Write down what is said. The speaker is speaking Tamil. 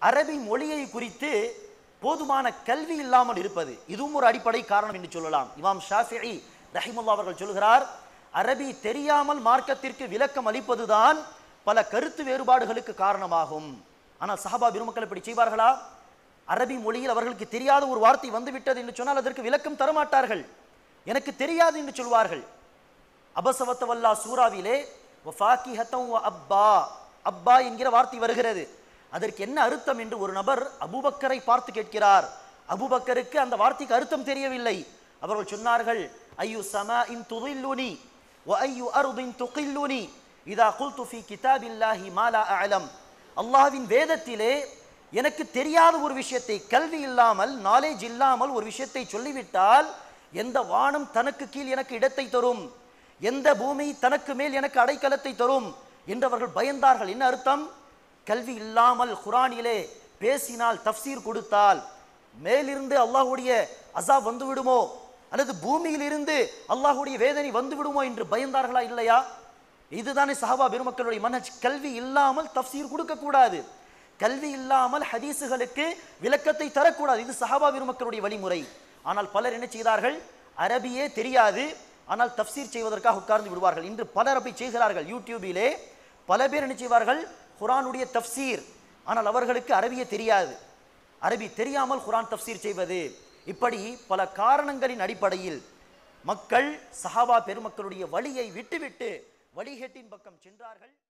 அரபி மொழியை குறித்து போதுமான கல்வி இல்லாமல் இருப்பது இதுவும் ஒரு அடிப்படை காரணம் என்று சொல்லலாம் இமாம் ஷாஃபிஇ ரஹிமுல்லா அவர்கள் சொல்கிறார் அரபி தெரியாமல் மார்க்கத்திற்கு விளக்கம் அளிப்பதுதான் பல கருத்து வேறுபாடுகளுக்கு காரணமாகும் ஆனால் சஹாபா பெருமக்கள் இப்படி செய்வார்களா அரபி மொழியில் அவர்களுக்கு தெரியாத ஒரு வார்த்தை வந்துவிட்டது என்று சொன்னால் அதற்கு விளக்கம் தரமாட்டார்கள் எனக்கு தெரியாது என்று சொல்வார்கள் அபசவத்தவல்லா சூறாவிலே வஃபாக்கிஹத்தம் வ அப்பா அப்பா என்கிற வார்த்தை வருகிறது அதற்கு என்ன அர்த்தம் என்று ஒரு நபர் அபூபக்கரை பார்த்து கேட்கிறார் அபூபக்கருக்கு அந்த வார்த்தைக்கு அர்த்தம் தெரியவில்லை அவர்கள் சொன்னார்கள் ஐயு சமா இன் துதில்லுனி வ ஐயு அருதின் துகில்லுனி இதா குல்து ஃபி கிதாபில்லாஹி மாலா அலம் அல்லாஹ்வின் வேதத்திலே எனக்கு தெரியாத ஒரு விஷயத்தை கல்வி இல்லாமல் நாலேஜ் இல்லாமல் ஒரு விஷயத்தை சொல்லிவிட்டால் எந்த வானம் தனக்கு கீழ் எனக்கு இடத்தை தரும் எந்த பூமி தனக்கு மேல் எனக்கு அடைக்கலத்தை தரும் என்று அவர்கள் பயந்தார்கள் என்ன அர்த்தம் கல்வி இல்லாமல் குரானிலே பேசினால் தஃப்சீர் கொடுத்தால் மேலிருந்து அல்லாஹ்வுடைய அசாப் வந்து விடுமோ அல்லது பூமியிலிருந்து அல்லாஹ்வுடைய வேதனை வந்து விடுமோ என்று பயந்தார்களா இல்லையா இதுதானே சஹாபா பெருமக்களுடைய மனஜ் கல்வி இல்லாமல் தஃப்சீர் கொடுக்க கூடாது கல்வி இல்லாமல் ஹதீஸுகளுக்கு விளக்கத்தை தரக்கூடாது இது சஹாபா பெருமக்களுடைய வழிமுறை ஆனால் பலர் என்ன செய்தார்கள் அரபியே தெரியாது ஆனால் தஃப்சீர் செய்வதற்காக உட்கார்ந்து விடுவார்கள் இன்று பலர் அப்படி செய்கிறார்கள் யூடியூபிலே பல பேர் என்ன செய்வார்கள் குரானுடைய தஃப்சீர் ஆனால் அவர்களுக்கு அரபியே தெரியாது அரபி தெரியாமல் குரான் தஃப்சீர் செய்வது இப்படி பல காரணங்களின் அடிப்படையில் மக்கள் சஹாபா பெருமக்களுடைய வழியை விட்டுவிட்டு வழிகேட்டின் பக்கம் சென்றார்கள்